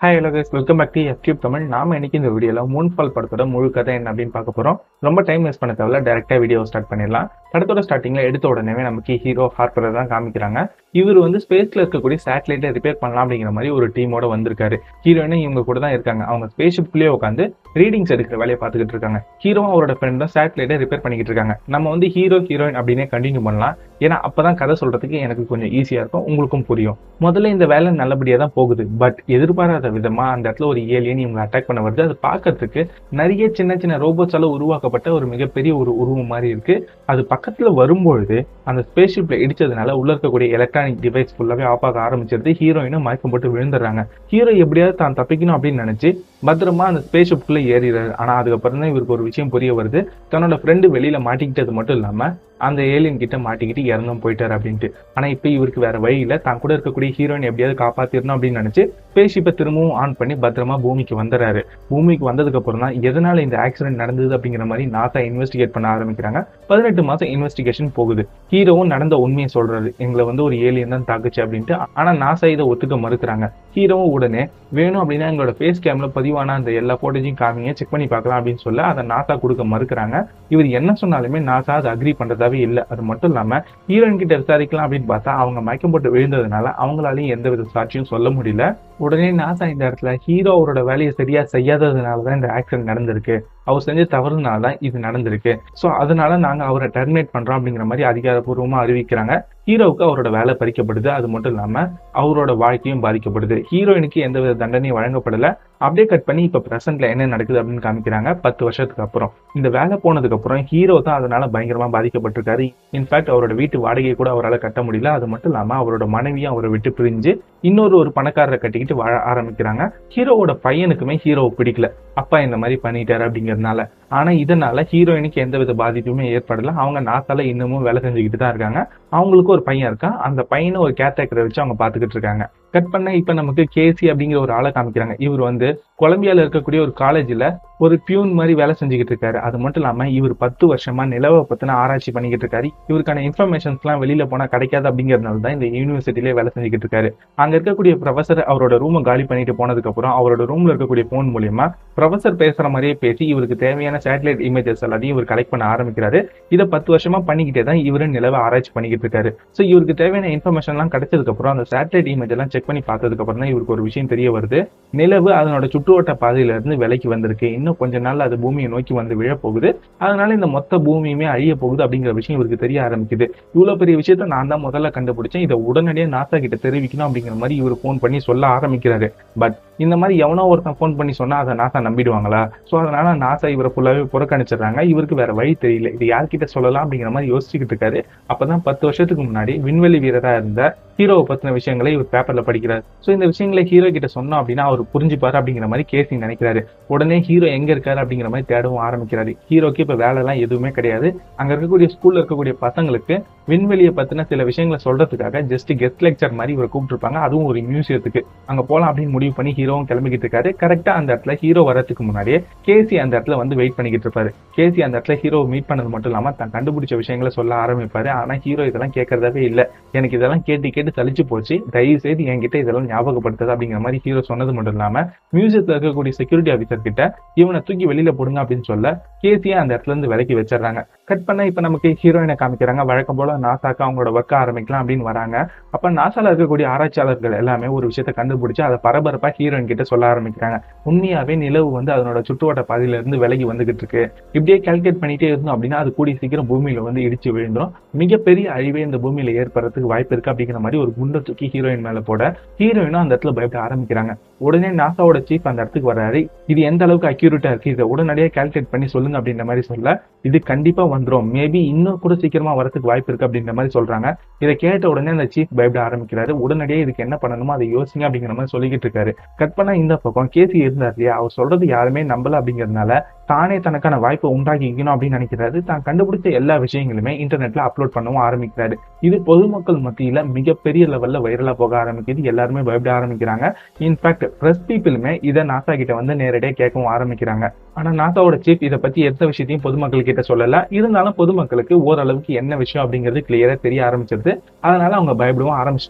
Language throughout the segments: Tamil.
hi hello guys welcome back to FTube Tamil நாம இன்னைக்கு இந்த வீடியோல மூன்ஃபால் படத்தோட முழு கதை என்ன அப்படின்னு பார்க்க போறோம் ரொம்ப டைம் வேஸ்ட் பண்ண தேவையில்ல டேரக்டா வீடியோ ஸ்டார்ட் பண்ணிடலாம் படத்தோட ஸ்டார்டிங்ல எடுத்த உடனே நமக்கு ஹீரோ ஹார்பரை தான் காமிக்கிறாங்க இவர் வந்து ஸ்பேஸ்ல இருக்கக்கூடிய சேட்டலைட்டை ரிப்பேர் பண்ணலாம் அப்படிங்கிற மாதிரி ஒரு டீமோட வந்திருக்காரு ஹீரோயினும் இவங்க கூட தான் இருக்காங்க அவங்க ஸ்பேஸ் ஷிப்லயே உட்காந்து ரீடிங்ஸ் எடுக்கிற வேலையை பார்த்துக்கிட்டு இருக்காங்க ஹீரோவும் அவரோட ஃப்ரெண்டும் சேட்டலைட்டை ரிப்பேர் பண்ணிக்கிட்டு இருக்காங்க நம்ம வந்து ஹீரோ ஹீரோயின் அப்படின்னே கண்டினியூ பண்ணலாம் ஏன்னா அப்பதான் கதை சொல்றதுக்கு எனக்கு கொஞ்சம் ஈஸியா இருக்கும் உங்களுக்கும் புரியும் முதல்ல இந்த வேலை நல்லபடியா தான் போகுது பட் எதிர்பாராத விதமா அந்த இடத்துல ஒரு ஏலியன் இவங்க அட்டாக் பண்ண வருது அது பார்க்கறதுக்கு நிறைய சின்ன சின்ன ரோபோட்ஸால உருவாக்கப்பட்ட ஒரு மிகப்பெரிய ஒரு உருவம் மாதிரி இருக்கு அது பக்கத்துல வரும்பொழுது அந்த ஸ்பேஸ் ஷிப்ல இடிச்சதுனால உள்ள இருக்கக்கூடிய எலக்ட்ரானிக் டிவைஸ் ஃபுல்லாவே ஆஃப் ஆக ஆரம்பிச்சிருது ஹீரோயினும் மயக்கம் போட்டு விழுந்துடுறாங்க ஹீரோ எப்படியாவது தான் தப்பிக்கணும் அப்படின்னு நினைச்சு பத்திரமா அந்த ஸ்பேஸ் ஷிப்குள்ள ஏறிடுறாரு ஆனா அதுக்கப்புறம் தான் இவருக்கு ஒரு விஷயம் புரிய வருது தன்னோட ஃப்ரெண்டு வெளியில மாட்டிக்கிட்டது மட்டும் இல்லாம அந்த ஏலியன் கிட்ட மாட்டிக்கிட்டு இறந்தும் போயிட்டாரு அப்படின்ட்டு ஆனா இப்ப இவருக்கு வேற வழி இல்ல தான் கூட இருக்கக்கூடிய ஹீரோயின் எப்படியாவது காப்பாத்திரணும் அப்படின்னு நினைச்சு ஸ்பேஸ் ஷிப்பை திரும்பவும் ஆன் பண்ணி பத்திரமா பூமிக்கு வந்துடுறாரு பூமிக்கு வந்ததுக்கு அப்புறம் தான் எதனால இந்த ஆக்சிடென்ட் நடந்தது அப்படிங்கிற மாதிரி நாசா இன்வெஸ்டிகேட் பண்ண ஆரம்பிக்கிறாங்க பதினெட்டு மாசம் இன்வெஸ்டிகேஷன் போகுது ஹீரோவும் நடந்த உண்மையை சொல்றாரு எங்களை வந்து ஒரு ஏலியன் தான் தாக்குச்சு அப்படின்ட்டு ஆனா நாசா இதை ஒத்துக்க மறுக்கிறாங்க ஹீரோவும் உடனே வேணும் அப்படின்னா எங்களோட ஃபேஸ் கேம்ல பதிவான அந்த எல்லா போட்டோஜையும் காமிங்க செக் பண்ணி பார்க்கலாம் அப்படின்னு சொல்ல அதை நாசா கொடுக்க மறுக்கிறாங்க இவர் என்ன சொன்னாலுமே நாசா அதை அக்ரி பண்றதாவே இல்லை அது மட்டும் இல்லாம ஹீரோயின் கிட்ட விசாரிக்கலாம் அப்படின்னு பார்த்தா அவங்க மயக்கம் போட்டு விழுந்ததுனால அவங்களாலையும் எந்த வித சாட்சியும் சொல்ல முடியல உடனே நாசா இந்த இடத்துல ஹீரோ அவரோட வேலையை சரியா செய்யாததுனால தான் இந்த ஆக்சிடென்ட் நடந்திருக்கு அவர் செஞ்ச தவறுனால தான் இது நடந்திருக்கு ஸோ அதனால நாங்க அவரை டெர்மினேட் பண்றோம் அப்படிங்கிற மாதிரி அதிகாரப்பூர்வமா அறிவிக்கிறாங்க ஹீரோவுக்கு அவரோட வேலை பறிக்கப்படுது அது மட்டும் இல்லாம அவரோட வாழ்க்கையும் பாதிக்கப்படுது ஹீரோயினுக்கு எந்த வித தண்டனையும் வழங்கப்படல அப்படியே கட் பண்ணி இப்ப பிரசன்ட்ல என்ன நடக்குது அப்படின்னு காமிக்கிறாங்க பத்து வருஷத்துக்கு அப்புறம் இந்த வேலை போனதுக்கு அப்புறம் ஹீரோ தான் அதனால பயங்கரமா பாதிக்கப்பட்டிருக்காரு இன்ஃபேக்ட் அவரோட வீட்டு வாடகையை கூட அவரால் கட்ட முடியல அது மட்டும் இல்லாம அவரோட மனைவியும் அவரை விட்டு பிரிஞ்சு இன்னொரு ஒரு பணக்காரரை கட்டிக்கிட்டு வாழ ஆரம்பிக்கிறாங்க ஹீரோவோட பையனுக்குமே ஹீரோவை பிடிக்கல அப்பா இந்த மாதிரி பண்ணிட்டாரு அப்படிங்கறதுனால ஆனா இதனால ஹீரோயினுக்கு எந்த வித பாதிப்புமே ஏற்படல அவங்க நாத்தால இன்னமும் வேலை செஞ்சுக்கிட்டு தான் இருக்காங்க அவங்களுக்கு ஒரு பையன் இருக்கான் அந்த பையனை ஒரு கேர்டேக்கரை வச்சு அவங்க பாத்துக்கிட்டு இருக்காங்க கட் பண்ண இப்ப நமக்கு கேசி அப்படிங்கிற ஒரு ஆளை காமிக்கிறாங்க இவர் வந்து கொலம்பியால இருக்கக்கூடிய ஒரு காலேஜ்ல ஒரு பியூன் மாதிரி வேலை செஞ்சுக்கிட்டு இருக்காரு அது மட்டும் இல்லாம இவர் பத்து வருஷமா நிலவை பத்தின ஆராய்ச்சி பண்ணிக்கிட்டு இருக்காரு இவருக்கான இன்ஃபர்மேஷன்ஸ் எல்லாம் வெளியில போனா கிடைக்காது அப்படிங்கறதுனால தான் இந்த யூனிவர்சிட்டிலே வேலை செஞ்சுக்கிட்டு இருக்காரு அங்க இருக்கக்கூடிய ப்ரொஃபசர் அவரோட ரூமை காலி பண்ணிட்டு போனதுக்கு அப்புறம் அவரோட ரூம்ல இருக்கக்கூடிய போன் மூலியமா ப்ரொஃபசர் பேசுற மாதிரியே பேசி இவருக்கு தேவையான சேட்டலைட் இமேஜஸ் எல்லாத்தையும் இவர் கலெக்ட் பண்ண ஆரம்பிக்கிறாரு இதை பத்து வருஷமா பண்ணிக்கிட்டே தான் இவரு நிலவை ஆராய்ச்சி பண்ணிக்கிட்டு இருக்காரு ஸோ இவருக்கு தேவையான இன்ஃபர்மேஷன் எல்லாம் கிடைச்சதுக்கு அப்புறம் அந்த சேட்டலைட் இமேஜ் எல்லாம் செக் பண்ணி பார்த்ததுக்கு அப்புறம் தான் இவருக்கு ஒரு விஷயம் தெரிய வருது நிலவு அதனோட சுற்றுவட்ட பாதையில இருந்து விலைக்கு வந்திருக்கு இன்னும் கொஞ்ச நாள் அது பூமியை நோக்கி வந்து விழப்போகுது அதனால இந்த மொத்த பூமியுமே அழிய போகுது அப்படிங்கிற விஷயம் இவருக்கு தெரிய ஆரம்பிக்குது இவ்வளவு பெரிய விஷயத்த நான் தான் முதல்ல கண்டுபிடிச்சேன் இதை உடனடியாக நாசா கிட்ட தெரிவிக்கணும் அப்படிங்கிற மாதிரி இவர் ஃபோன் பண்ணி சொல்ல ஆரம்பிக்கிறாரு பட் இந்த மாதிரி எவனோ ஒருத்தன் ஃபோன் பண்ணி சொன்னா அதை நாசா நம்பிடுவாங்களா ஸோ அதனால நாசா இவரை ஃபுல்லாவே புறக்கணிச்சிடுறாங்க இவருக்கு வேற வழி தெரியல இது யார்கிட்ட சொல்லலாம் அப்படிங்கிற மாதிரி யோசிச்சுக்கிட்டு இருக்காரு அப்பதான் பத்து வருஷத்துக்கு முன்னாடி விண்வெளி வீரரா இருந்த ஹீரோவை பத்தின விஷயங்களை இவர் பேப்பர்ல படிக்கிறார் ஸோ இந்த விஷயங்களை ஹீரோ கிட்ட சொன்னோம் அப்படின்னா அவர் புரிஞ்சுப்பாரு அப்படிங்கிற மாதிரி கேசி நினைக்கிறாரு உடனே ஹீரோ எங்க இருக்காரு அப்படிங்கிற மாதிரி தேடவும் ஆரம்பிக்கிறாரு ஹீரோக்கு இப்ப வேலை எல்லாம் எதுவுமே கிடையாது அங்க இருக்கக்கூடிய ஸ்கூல்ல இருக்கக்கூடிய பசங்களுக்கு விண்வெளியை பத்தின சில விஷயங்களை சொல்றதுக்காக ஜஸ்ட் கெஸ்ட் லெக்சர் மாதிரி இவரை கூப்பிட்டுருப்பாங்க அதுவும் ஒரு மியூசியத்துக்கு அங்க போலாம் அப்படின்னு முடிவு பண்ணி ஹீரோவும் கிளம்பிக்கிட்டு இருக்காரு கரெக்டா அந்த இடத்துல ஹீரோ வரதுக்கு முன்னாடியே கேசி அந்த இடத்துல வந்து வெயிட் பண்ணிக்கிட்டு இருப்பாரு கேசி அந்த இடத்துல ஹீரோ மீட் பண்ணது மட்டும் இல்லாம தான் கண்டுபிடிச்ச விஷயங்களை சொல்ல ஆரம்பிப்பாரு ஆனா ஹீரோ இதெல்லாம் கேட்கறதாவே இல்ல எனக்கு இதெல்லாம் கேட்டு கேட்டு சலிச்சு போச்சு தயவு செய்து என்கிட்ட இதெல்லாம் ஞாபகப்படுத்துது அப்படிங்கிற மாதிரி ஹீரோ சொன்னது மட்டும் இல்லாம மியூசியத்துல இருக்கக்கூடிய செக்யூரிட்டி ஆஃபீஸர் கிட்ட இவனை தூக்கி வெளியில போடுங்க அப்படின்னு சொல்ல கேசியை அந்த இடத்துல இருந்து விலக்கி வச்சிடறாங்க கட் பண்ண இப்ப நமக்கு ஹீரோயினை காமிக்கிறாங்க வழக்கம் போல நாசாக்கு அவங்களோட ஒர்க் ஆரம்பிக்கலாம் அப்படின்னு வராங்க அப்ப நாசால இருக்கக்கூடிய ஆராய்ச்சியாளர்கள் எல்லாமே ஒரு விஷயத்த கண்டுபிடிச்சு அதை பரபரப்பா ஹீரோயின் கிட்ட சொல்ல ஆரம்பிக்கிறாங்க உண்மையாவே நிலவு வந்து அதனோட சுற்றுவட்ட பாதையில இருந்து விலகி வந்துகிட்டு இருக்கு இப்படியே கால்குலேட் பண்ணிட்டே இருந்தோம் அப்படின்னா அது கூடிய சீக்கிரம் பூமியில வந்து இடிச்சு விழுந்துரும் மிகப்பெரிய அழிவே இந்த பூமியில ஏற்படுறதுக்கு வாய்ப்பு இருக்கு அப்படிங்கிற மாதிரி ஒரு குண்டை தூக்கி ஹீரோயின் மேல போட ஹீரோயினும் அந்த இடத்துல பயப்பட ஆரம்பிக்கிறாங்க உடனே நாசாவோட சீஃப் அந்த இடத்துக்கு வர்றாரு இது எந்த அளவுக்கு அக்யூரேட்டா இருக்கு இதை உடனடியாக கால்குலேட் பண்ணி சொல்லுங்க அப்படின்ற மாதிரி சொல்ல இது கண்டிப்பா வந்துரும் மேபி இன்னும் கூட சீக்கிரமா வரதுக்கு வாய்ப்பு இருக்கு அப்படின்ற மாதிரி சொல்றாங்க இதை கேட்ட உடனே அந்த சீஃப் பயப்பட ஆரம்பிக்கிறாரு உடனடியாக இதுக்கு என்ன பண்ணணுமோ அதை யோசிங்க அப்படிங்கிற மாதிரி சொல்லிக்கிட்டு இருக்காரு கட் பண்ணா இந்த பக்கம் கேசி இருந்தார் இல்லையா அவர் சொல்றது யாருமே நம்பல அப்படிங்கறதுனால தானே தனக்கான வாய்ப்பை உண்டாக்கிக்கணும் அப்படின்னு நினைக்கிறாரு தான் கண்டுபிடிச்ச எல்லா விஷயங்களுமே இன்டர்நெட்ல அப்லோட் பண்ணவும் ஆரம்பிக்கிறாரு இது பொதுமக்கள் மத்தியில மிகப்பெரிய லெவல்ல வைரலா போக ஆரம்பிக்குது எல்லாருமே பயப்பட ஆரம்பிக்கிறாங்க இன்ஃபேக்ட் பிரஸ் பீப்புளுமே இதை நாசா கிட்ட வந்து நேரடியாக கேட்கவும் ஆரம்பிக்கிறாங்க ஆனா நாசாவோட சீஃப் இதை பத்தி எந்த விஷயத்தையும் பொதுமக்கள் கிட்ட சொல்லல இருந்தாலும் பொதுமக்களுக்கு ஓரளவுக்கு என்ன விஷயம் அப்படிங்கிறது கிளியரா தெரிய ஆரம்பிச்சிருது அதனால அவங்க பயப்படவும் ஆரம்பிச்சிட்டாங்க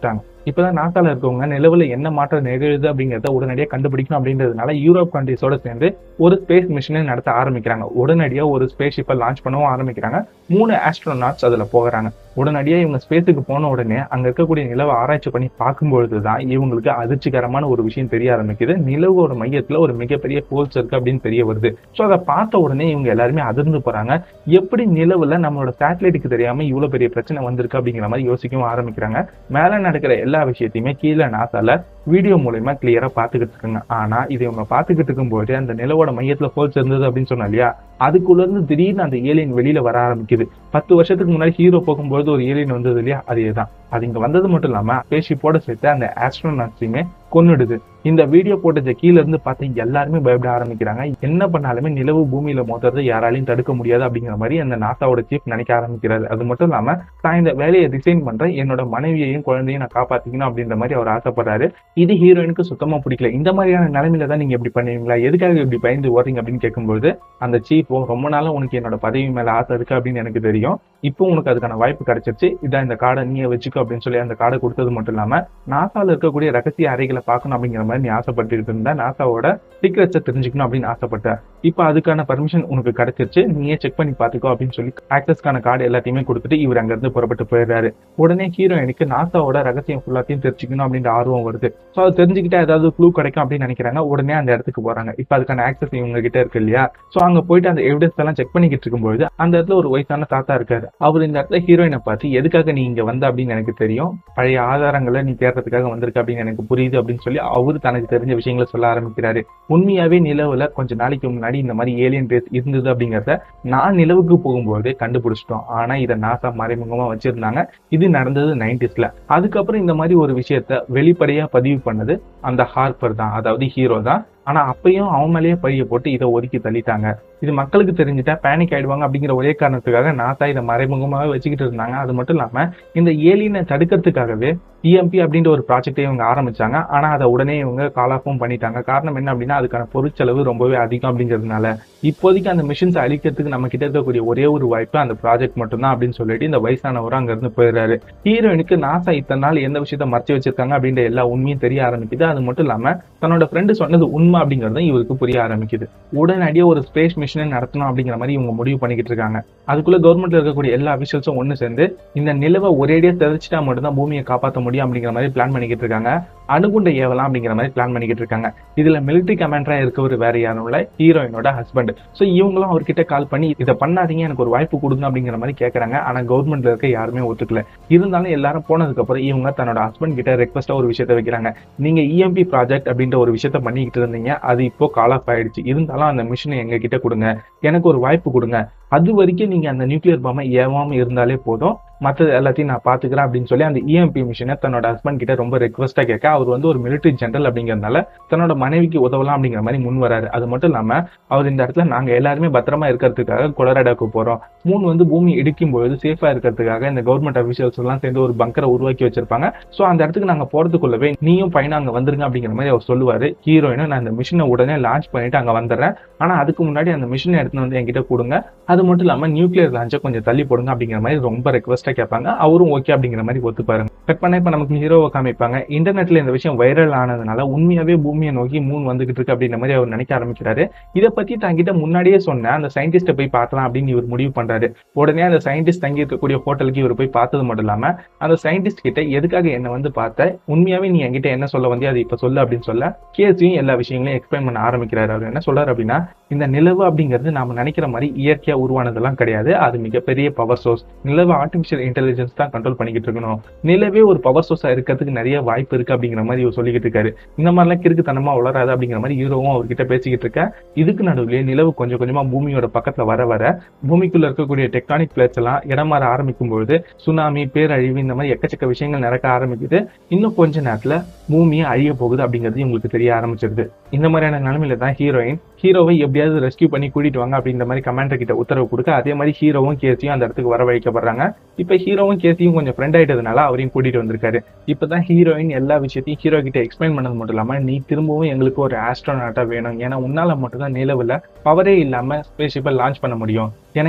இப்பதான் நாசால இருக்கவங்க நிலவுல என்ன மாற்றம் நிகழுது அப்படிங்கறத உடனடியாக கண்டுபிடிக்கணும் அப்படின்றதுனால யூரோப் கண்ட்ரிஸோட சேர்ந்து ஒரு ஸ்பேஸ் மிஷனை நடத்த ஆரம்பிக்கிறாங்க உடனடியாக ஒரு ஸ்பேஸ் ஷிப்பை லான்ச் பண்ணவும் ஆரம்பிக்கிறாங்க மூணு ஆஸ்ட்ரோநாட்ஸ் அதுல போகிறாங்க உடனடியாக இவங்க ஸ்பேஸுக்கு போன உடனே அங்க இருக்கக்கூடிய நிலவை ஆராய்ச்சி பண்ணி பார்க்கும்பொழுது தான் இவங்களுக்கு அதிர்ச்சிகரமான ஒரு விஷயம் தெரிய ஆரம்பிக்குது நிலவோட மையத்துல ஒரு மிகப்பெரிய ஹோல்ஸ் இருக்கு அப்படின்னு தெரிய வருது ஸோ அதை பார்த்த உடனே இவங்க எல்லாருமே அதிர்ந்து போறாங்க எப்படி நிலவுல நம்மளோட சேட்டலைட்டுக்கு தெரியாம இவ்வளவு பெரிய பிரச்சனை வந்திருக்கு அப்படிங்கிற மாதிரி யோசிக்கவும் ஆரம்பிக்கிறாங்க மேல நடக்கிற எல்லா விஷயத்தையுமே கீழே நாசால வீடியோ மூலயமா கிளியரா பாத்துக்கிட்டு இருக்காங்க ஆனா இது இவங்க பாத்துக்கிட்டு இருக்கும்போது அந்த நிலவோட மையத்துல ஹோல்ஸ் இருந்தது அப்படின்னு சொன்னா இல்லையா அதுக்குள்ள இருந்து திடீர்னு அந்த ஏலியன் வெளியில வர ஆரம்பிக்குது பத்து வருஷத்துக்கு முன்னாடி ஹீரோ போகும்போது ஒரு ஏலியன் வந்தது இல்லையா அதேதான் அது இங்க வந்தது மட்டும் இல்லாம ஸ்பேஸ்ஷிப்போட சேர்த்து அந்த ஆஸ்ட்ரோனாட்ஸையுமே கொன்னுடுது இந்த வீடியோ போட்டத கீழ இருந்து பார்த்து எல்லாருமே பயப்பட ஆரம்பிக்கிறாங்க என்ன பண்ணாலுமே நிலவு பூமியில மோதுறதை யாராலையும் தடுக்க முடியாது அப்படிங்கிற மாதிரி அந்த நாசாவோட சீஃப் நினைக்க ஆரம்பிக்கிறாரு அது மட்டும் இல்லாம தான் இந்த வேலையை டிசைன் பண்றேன் என்னோட மனைவியையும் குழந்தையும் நான் காப்பாத்திக்கணும் அப்படின்ற மாதிரி அவர் ஆசைப்படுறாரு இது ஹீரோயினுக்கு சுத்தமா பிடிக்கல இந்த மாதிரியான நிலைமையில தான் நீங்க இப்படி பண்ணுவீங்களா எதுக்காக இப்படி பயந்து ஓடுறீங்க அப்படின்னு கேட்கும்போது அந்த சீஃபும் ரொம்ப நாளா உனக்கு என்னோட பதவி மேல ஆசை இருக்கு அப்படின்னு எனக்கு தெரியும் இப்போ உனக்கு அதுக்கான வாய்ப்பு கிடைச்சிருச்சு இதான் இந்த கார்டை நீயே வச்சுக்கோ அப்படின்னு சொல்லி அந்த கார்டை கொடுத்தது மட்டும் இல்லாம நாசால இருக்கக்கூடிய ரகசிய அறைகளை பார்க்கணும் அப்படிங்கிற மாதிரி நீ ஆசைப்பட்டு இருந்தா நாசாவோட சீக்கிரத்தை தெரிஞ்சுக்கணும் அப்படின்னு ஆசைப்பட்ட இப்போ அதுக்கான பர்மிஷன் உனக்கு கிடைச்சிருச்சு நீயே செக் பண்ணி பாத்துக்கோ அப்படின்னு சொல்லி ஆக்சஸ்க்கான கார்டு எல்லாத்தையுமே கொடுத்துட்டு இவர் அங்க இருந்து புறப்பட்டு போயிடுறாரு உடனே ஹீரோயினுக்கு நாசாவோட ரகசியம் ஃபுல்லாத்தையும் தெரிஞ்சுக்கணும் அப்படின்ற ஆர்வம் வருது ஸோ அதை தெரிஞ்சுக்கிட்டா ஏதாவது க்ளூ கிடைக்கும் அப்படின்னு நினைக்கிறாங்க உடனே அந்த இடத்துக்கு போறாங்க இப்போ அதுக்கான ஆக்சஸ் இவங்க கிட்ட இருக்கு இல்லையா ஸோ அங்க போயிட்டு அந்த எவிடன்ஸ் எல்லாம் செக் பண்ணிக்கிட்டு இருக்கும்போது அந்த இடத்துல ஒரு வயசான தாத்தா இருக்காரு அவர் இந்த இடத்துல ஹீரோயினை பார்த்து எதுக்காக நீ இங்க வந்த அப்படின்னு எனக்கு தெரியும் பழைய ஆதாரங்களை நீ தேடுறதுக்காக வந்திருக்க அப்படின்னு எனக்கு புரியுது அப்படின்னு சொல்லி அவரு தனக்கு தெரிஞ்ச விஷயங்களை சொல்ல ஆரம்பிக்கிறாரு உண்மையாவே நிலவுல கொஞ்ச நாளைக்கு முன்னாடி இந்த மாதிரி ஏலியன் ரேஸ் இருந்தது அப்படிங்கறத நான் நிலவுக்கு போகும்போது கண்டுபிடிச்சிட்டோம் ஆனா இதை நாசா மறைமுகமா வச்சிருந்தாங்க இது நடந்தது நைன்டிஸ்ல அதுக்கப்புறம் இந்த மாதிரி ஒரு விஷயத்த வெளிப்படையா பதிவு பண்ணது அந்த ஹார்பர் தான் அதாவது ஹீரோ தான் ஆனா அப்பயும் அவன் மேலேயே பழிய போட்டு இதை ஒதுக்கி தள்ளிட்டாங்க இது மக்களுக்கு தெரிஞ்சுட்டா பேனிக் ஆயிடுவாங்க அப்படிங்கிற ஒரே காரணத்துக்காக நாசா இதை மறைமுகமாவே வச்சுக்கிட்டு இருந்தாங்க அது மட்டும் இல்லாம இந்த ஏலியனை தடுக்கிறதுக்காகவே இஎம்பி அப்படின்ற ஒரு ப்ராஜெக்டை இவங்க ஆரம்பிச்சாங்க ஆனா அதை உடனே இவங்க கால் ஆஃபும் பண்ணிட்டாங்க காரணம் என்ன அப்படின்னா அதுக்கான பொருட்செலவு ரொம்பவே அதிகம் அப்படிங்கிறதுனால இப்போதைக்கு அந்த மிஷின்ஸ் அழிக்கிறதுக்கு நம்ம கிட்ட இருக்கக்கூடிய ஒரே ஒரு வாய்ப்பு அந்த ப்ராஜெக்ட் மட்டும்தான் அப்படின்னு சொல்லிட்டு இந்த வயசானவர் அங்க இருந்து போயிடுறாரு ஹீரோயினுக்கு நாசா இத்தனை நாள் எந்த விஷயத்த மறைச்சு வச்சிருக்காங்க அப்படின்ற எல்லா உண்மையும் தெரிய ஆரம்பிக்குது அது மட்டும் இல்லாம தன்னோட ஃப்ரெண்டு சொன்னது உண்மை அப்படிங்கறதும் இவருக்கு புரிய ஆரம்பிக்குது உடனடியே ஒரு ஸ்பேஸ் மிஷினை நடத்தணும் அப்படிங்கிற மாதிரி இவங்க முடிவு பண்ணிக்கிட்டு இருக்காங்க அதுக்குள்ள கவர்மெண்ட்ல இருக்கக்கூடிய எல்லா அபிஷியல்ஸும் ஒண்ணு சேர்ந்து இந்த நிலவை ஒரேடியா தெரிச்சிட்டா மட்டும்தான் பூமியை காப்பாற்ற முடியும் அப்படிங்கிற மாதிரி பிளான் பண்ணிக்கிட்டு இருக்காங்க அணுகுண்டை ஏவலாம் அப்படிங்கிற மாதிரி பிளான் பண்ணிக்கிட்டு இருக்காங்க இதுல மிலிட்டரி கமாண்டரா இருக்கவர் வேற யாரும் இல்ல ஹீரோயினோட ஹஸ்பண்ட் ஸோ இவங்களும் அவர்கிட்ட கால் பண்ணி இதை பண்ணாதீங்க எனக்கு ஒரு வாய்ப்பு கொடுங்க அப்படிங்கிற மாதிரி கேட்கறாங்க ஆனா கவர்மெண்ட்ல இருக்க யாருமே ஒத்துக்கல இருந்தாலும் எல்லாரும் போனதுக்கு அப்புறம் இவங்க தன்னோட ஹஸ்பண்ட் கிட்ட ரெக்வஸ்டா ஒரு விஷயத்த வைக்கிறாங்க நீங்க இஎம்பி ப்ராஜெக்ட் அப்படின்ற ஒரு விஷயத்த பண்ணிக்கிட்டு இருந்தீங்க அது இப்போ கால் ஆஃப் ஆயிடுச்சு இருந்தாலும் அந்த மிஷினை எங்க கிட்ட கொடுங்க எனக்கு ஒரு வாய்ப்பு கொடுங்க அது வரைக்கும் நீங்க அந்த நியூக்ளியர் பாம்பை ஏவாம இருந்தாலே போதும் மற்றது எல்லாத்தையும் நான் பாத்துக்கிறேன் அப்படின்னு சொல்லி அந்த இஎம்பி மிஷினை தன்னோட ஹஸ்பண்ட் கிட்ட ரொம்ப ரெக்வஸ்டா கேட்க அவர் வந்து ஒரு மிலிட்டரி ஜெனரல் அப்படிங்கறதுனால தன்னோட மனைவிக்கு உதவலாம் அப்படிங்கிற மாதிரி முன் வராரு அது மட்டும் இல்லாம அவர் இந்த இடத்துல நாங்க எல்லாருமே பத்திரமா இருக்கிறதுக்காக கொலராடாக்கு போறோம் மூணு வந்து பூமி இடிக்கும் பொழுது சேஃபா இருக்கிறதுக்காக இந்த கவர்மெண்ட் அபிஷியல்ஸ் எல்லாம் சேர்ந்து ஒரு பங்கரை உருவாக்கி வச்சிருப்பாங்க சோ அந்த இடத்துக்கு நாங்க போறதுக்குள்ளவே நீயும் பையனும் அங்க வந்துருங்க அப்படிங்கிற மாதிரி அவர் சொல்லுவாரு ஹீரோயினும் நான் இந்த மிஷினை உடனே லான்ச் பண்ணிட்டு அங்க வந்துடுறேன் ஆனா அதுக்கு முன்னாடி அந்த மிஷினை எடுத்துன்னு வந்து என்கிட்ட கொடுங்க அது மட்டும் இல்லாம நியூக்ளியர் லான்ச்சை கொஞ்சம் தள்ளி போடுங்க அப்படிங்கிற மாதிரி ரொம்ப ரெக்வஸ்டா கேட்பாங்க அவரும் ஓகே அப்படிங்கிற மாதிரி ஒத்துப்பாருங்க கட் பண்ண இப்ப நமக்கு ஹீரோவை காமிப்பாங்க இன்டர்நெட்ல இந்த விஷயம் வைரல் ஆனதுனால உண்மையாவே பூமியை நோக்கி மூன் வந்துகிட்டு இருக்கு அப்படின்ற மாதிரி அவர் நினைக்க ஆரம்பிக்கிறாரு இதை பத்தி தங்கிட்ட முன்னாடியே சொன்ன அந்த சயின்டிஸ்ட போய் பார்க்கலாம் அப்படின்னு இவர் முடிவு பண்றாரு உடனே அந்த சயின்டிஸ்ட் தங்கி இருக்கக்கூடிய ஹோட்டலுக்கு இவர் போய் பார்த்தது மட்டும் இல்லாம அந்த சயின்டிஸ்ட் கிட்ட எதுக்காக என்ன வந்து பார்த்த உண்மையாவே நீ என்கிட்ட என்ன சொல்ல வந்தியோ அது இப்ப சொல்லு அப்படின்னு சொல்ல கேசியும் எல்லா விஷயங்களையும் எக்ஸ்பிளைன் பண்ண ஆரம்பிக்கிறாரு அவர் என்ன சொல்றாரு அப்படின்னா இந்த நிலவு அப்படிங்கிறது நாம நினைக்கிற மாதிரி இயற்கையா உருவானதெல்லாம் கிடையாது அது மிகப்பெரிய பவர் சோர்ஸ் நிலவு ஆர்டிபிஷியல் இன்டெலிஜென்ஸ் தான் கண்ட்ரோல் பண்ணிக்கிட்டு இருக்கணும் நிலவே ஒரு பவர் சோர்ஸா இருக்கிறதுக்கு நிறைய வாய்ப்பு இருக்கு அப்படிங்கிற மாதிரி இவர் சொல்லிக்கிட்டு இருக்காரு இந்த மாதிரிலாம் கிறுக்குத்தனமா வளராது அப்படிங்கிற மாதிரி ஹீரோவும் அவர்கிட்ட பேசிக்கிட்டு இருக்க இதுக்கு நடுவுலயே நிலவு கொஞ்சம் கொஞ்சமா பூமியோட பக்கத்துல வர வர பூமிக்குள்ள இருக்கக்கூடிய டெக்டானிக் பிளேட்ஸ் எல்லாம் இடம் மாற ஆரம்பிக்கும் பொழுது சுனாமி பேரழிவு இந்த மாதிரி எக்கச்சக்க விஷயங்கள் நடக்க ஆரம்பிக்குது இன்னும் கொஞ்ச நேரத்துல பூமியை அழிய போகுது அப்படிங்கிறது இவங்களுக்கு தெரிய ஆரம்பிச்சிருது இந்த மாதிரியான நிலைமையில தான் ஹீரோயின் ஹீரோவை எப்படியாவது ரெஸ்கியூ பண்ணி கூட்டிட்டு வாங்க அப்படின்ற மாதிரி கமாண்டர் கிட்ட உத்தரவு கொடுக்க அதே மாதிரி ஹீரோவும் கேசியும் அந்த இடத்துக்கு வர வைக்கப்படுறாங்க இப்ப ஹீரோவும் கேசியும் கொஞ்சம் ஃப்ரெண்ட் ஆயிட்டதுனால அவரையும் கூட்டிட்டு வந்திருக்காரு இப்பதான் ஹீரோயின் எல்லா விஷயத்தையும் ஹீரோ கிட்ட எக்ஸ்பிளைன் பண்ணது மட்டும் இல்லாம நீ திரும்பவும் எங்களுக்கு ஒரு ஆஸ்ட்ரோனாட்டா வேணும் ஏன்னா உன்னால மட்டும் தான் நிலவுல பவரே இல்லாம ஸ்பேஸ் ஷிப்பை லான்ச் பண்ண முடியும் ஏன்னா இதுக்கு முன்னாடி